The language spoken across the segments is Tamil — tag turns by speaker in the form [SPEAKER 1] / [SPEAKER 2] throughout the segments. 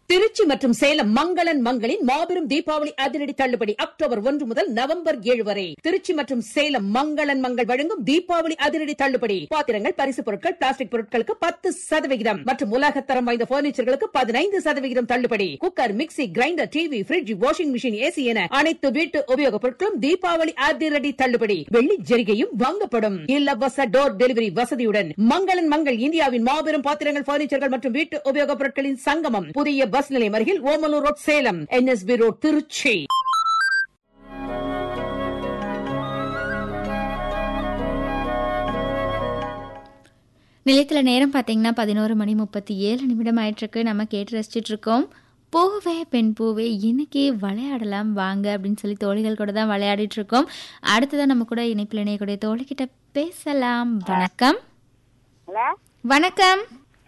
[SPEAKER 1] திருச்சி மற்றும் சேலம் மங்களன் மங்களின் மாபெரும் தீபாவளி அதிரடி தள்ளுபடி அக்டோபர் ஒன்று முதல் நவம்பர் ஏழு வரை திருச்சி மற்றும் சேலம் மங்களன் மங்கள் வழங்கும் தீபாவளி அதிரடி தள்ளுபடி பாத்திரங்கள் பரிசு பொருட்கள் பிளாஸ்டிக் பொருட்களுக்கு பத்து சதவிகிதம் மற்றும் உலகத்தரம் வாய்ந்த பர்னிச்சர்களுக்கு பதினைந்து சதவிகிதம் தள்ளுபடி cooker mixie grinder TV fridge washing machine AC என அனைத்து வீட்டு உபயோகப் பொருட்களும் தீபாவளி அதிரடி தள்ளுபடி வெள்ளி ஜரிகையும் வாங்கப்படும் இலவச டோர் டெலிவரி வசதியுடன் மங்களன் மங்கள் இந்தியாவின் மாபெரும் பாத்திரங்கள் பர்னிச்சர்கள் மற்றும் வீட்டு உபயோகப் பொருட்களின் சங்கமம் புதிய பஸ் நிலையம் அருகில் Omalur road Salem NSB road Trichy
[SPEAKER 2] நிலையத்தில் நேரம் பார்த்தீங்கன்னா பதினோரு மணி முப்பத்தி ஏழு நிமிடம் ஆயிட்டிருக்கு நம்ம கேட்டு ரசிச்சிட்டு இருக்கோம் பூவே பெண் பூவே இன்னைக்கு விளையாடலாம் வாங்க அப்படின்னு சொல்லி தோழிகள் கூட தான் விளையாடிட்டு இருக்கோம் அடுத்ததான் நம்ம கூட இணைப்பில் இணையக்கூடிய தோழிக்கிட்ட பேசலாம் வணக்கம்
[SPEAKER 3] ஹலோ
[SPEAKER 2] வணக்கம்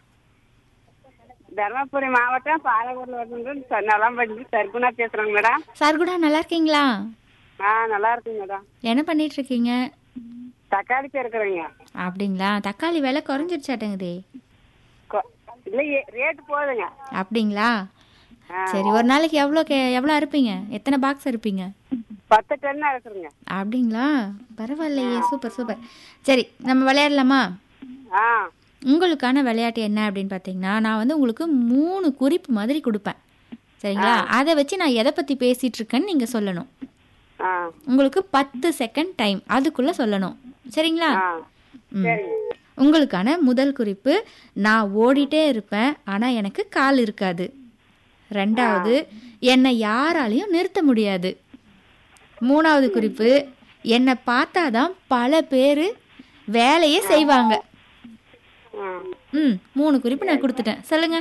[SPEAKER 3] தர்மபுரி மாவட்டம் பாலகூர்ல வந்து நலம்படி சர்க்குணா பேசுறேங்க மேடம்
[SPEAKER 2] சர்குடா நல்லா இருக்கீங்களா
[SPEAKER 3] ஆ நல்லா இருக்குங்க மேடம்
[SPEAKER 2] என்ன பண்ணிட்டு இருக்கீங்க
[SPEAKER 3] தக்காளி இருக்கிறேங்க
[SPEAKER 2] அப்படிங்களா தக்காளி விலை குறைஞ்சிருச்சாட்டங்குதே
[SPEAKER 3] இல்லை ரேட்டு போகுதுங்க
[SPEAKER 2] அப்படிங்களா
[SPEAKER 3] ஆ.
[SPEAKER 2] சரி ஒரு நாளைக்கு எவ்வளோ கே எவ்வளோ அறுப்பீங்க எத்தனை பாக்ஸ் அறுப்பீங்க
[SPEAKER 3] பத்து டன்னு இருக்குதுங்க
[SPEAKER 2] அப்படிங்களா பரவாயில்லையே சூப்பர் சூப்பர் சரி நம்ம விளையாடலாமா
[SPEAKER 3] ஆ
[SPEAKER 2] உங்களுக்கான விளையாட்டு என்ன அப்படின்னு பார்த்தீங்கன்னா நான் வந்து உங்களுக்கு மூணு குறிப்பு மாதிரி கொடுப்பேன் சரிங்களா அதை வச்சு நான் எதை பற்றி பேசிகிட்டு இருக்கேன்னு நீங்கள் சொல்லணும்
[SPEAKER 3] ஆ
[SPEAKER 2] உங்களுக்கு பத்து செகண்ட் டைம் அதுக்குள்ளே சொல்லணும் சரிங்களா
[SPEAKER 3] ஆ
[SPEAKER 2] ம்.
[SPEAKER 3] சரிங்க
[SPEAKER 2] உங்களுக்கான முதல் குறிப்பு நான் ஓடிட்டே இருப்பேன் ஆனால் எனக்கு கால் இருக்காது ரெண்டாவது என்னை யாராலையும் நிறுத்த முடியாது மூணாவது குறிப்பு என்னை பார்த்தாதான் பல பேர் வேலையே செய்வாங்க
[SPEAKER 3] ஆ
[SPEAKER 2] ம் மூணு குறிப்பு நான் கொடுத்துட்டேன் சொல்லுங்க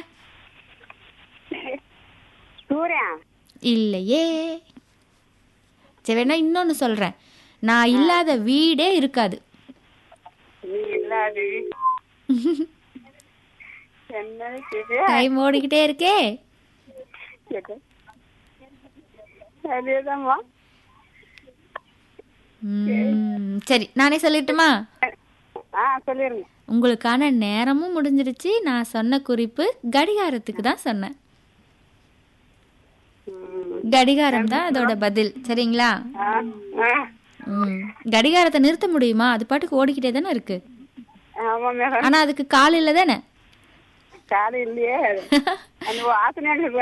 [SPEAKER 3] சூரியன்
[SPEAKER 2] இல்லையே சரி வேணா இன்னொன்று சொல்கிறேன் நான் இல்லாத வீடே இருக்காது
[SPEAKER 3] நீ இல்லாது என்ன இது?
[SPEAKER 2] டைம் ஓடிக்கிட்டே இருக்கே
[SPEAKER 3] அதேதாம்மா
[SPEAKER 2] ம், சரி நானே சொல்லட்டுமா
[SPEAKER 3] ஆ சொல்லிருங்க
[SPEAKER 2] உங்களுக்கான நேரமும் முடிஞ்சிருச்சு நான் சொன்ன குறிப்பு கடிகாரத்துக்கு தான் சொன்னேன்
[SPEAKER 3] ம்.
[SPEAKER 2] கடிகாரம் தான் அதோட பதில் சரிங்களா
[SPEAKER 3] ஆ ஆ
[SPEAKER 2] ம் கடிகாரத்தை நிறுத்த முடியுமா அது பாட்டுக்கு ஓடிக்கிட்டே தானே இருக்கு
[SPEAKER 3] ஆமா மேடம்
[SPEAKER 2] ஆனா அதுக்கு கால் இல்லை தானே
[SPEAKER 3] காலை இல்லையே அந்த வாசனை